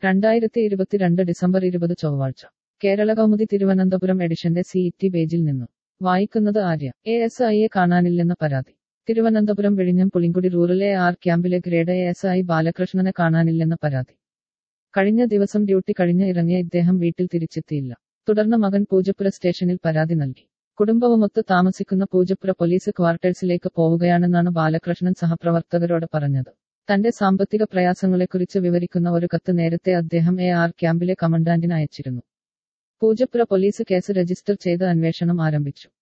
രണ്ടായിരത്തി ഇരുപത്തിരണ്ട് ഡിസംബർ ഇരുപത് ചൊവ്വാഴ്ച കേരള കൗമുദി തിരുവനന്തപുരം എഡിഷന്റെ സി ടി പേജിൽ നിന്നും വായിക്കുന്നത് ആര്യ എ എസ് ഐയെ കാണാനില്ലെന്ന പരാതി തിരുവനന്തപുരം വിഴിഞ്ഞം പുളിങ്കുടി റൂറൽ എ ആർ ക്യാമ്പിലെ ഗ്രേഡ് എ എസ് ഐ ബാലകൃഷ്ണനെ കാണാനില്ലെന്ന പരാതി കഴിഞ്ഞ ദിവസം ഡ്യൂട്ടി കഴിഞ്ഞ് ഇറങ്ങിയ ഇദ്ദേഹം വീട്ടിൽ തിരിച്ചെത്തിയില്ല തുടർന്ന് മകൻ പൂജപ്പുര സ്റ്റേഷനിൽ പരാതി നൽകി കുടുംബവുമൊത്ത് താമസിക്കുന്ന പൂജപ്പുര പോലീസ് ക്വാർട്ടേഴ്സിലേക്ക് പോവുകയാണെന്നാണ് ബാലകൃഷ്ണൻ സഹപ്രവർത്തകരോട് പറഞ്ഞത് തന്റെ സാമ്പത്തിക പ്രയാസങ്ങളെക്കുറിച്ച് വിവരിക്കുന്ന ഒരു കത്ത് നേരത്തെ അദ്ദേഹം എ ആർ ക്യാമ്പിലെ കമൻഡാന്റിന് അയച്ചിരുന്നു പൂജപ്പുര പോലീസ് കേസ് രജിസ്റ്റർ ചെയ്ത് അന്വേഷണം ആരംഭിച്ചു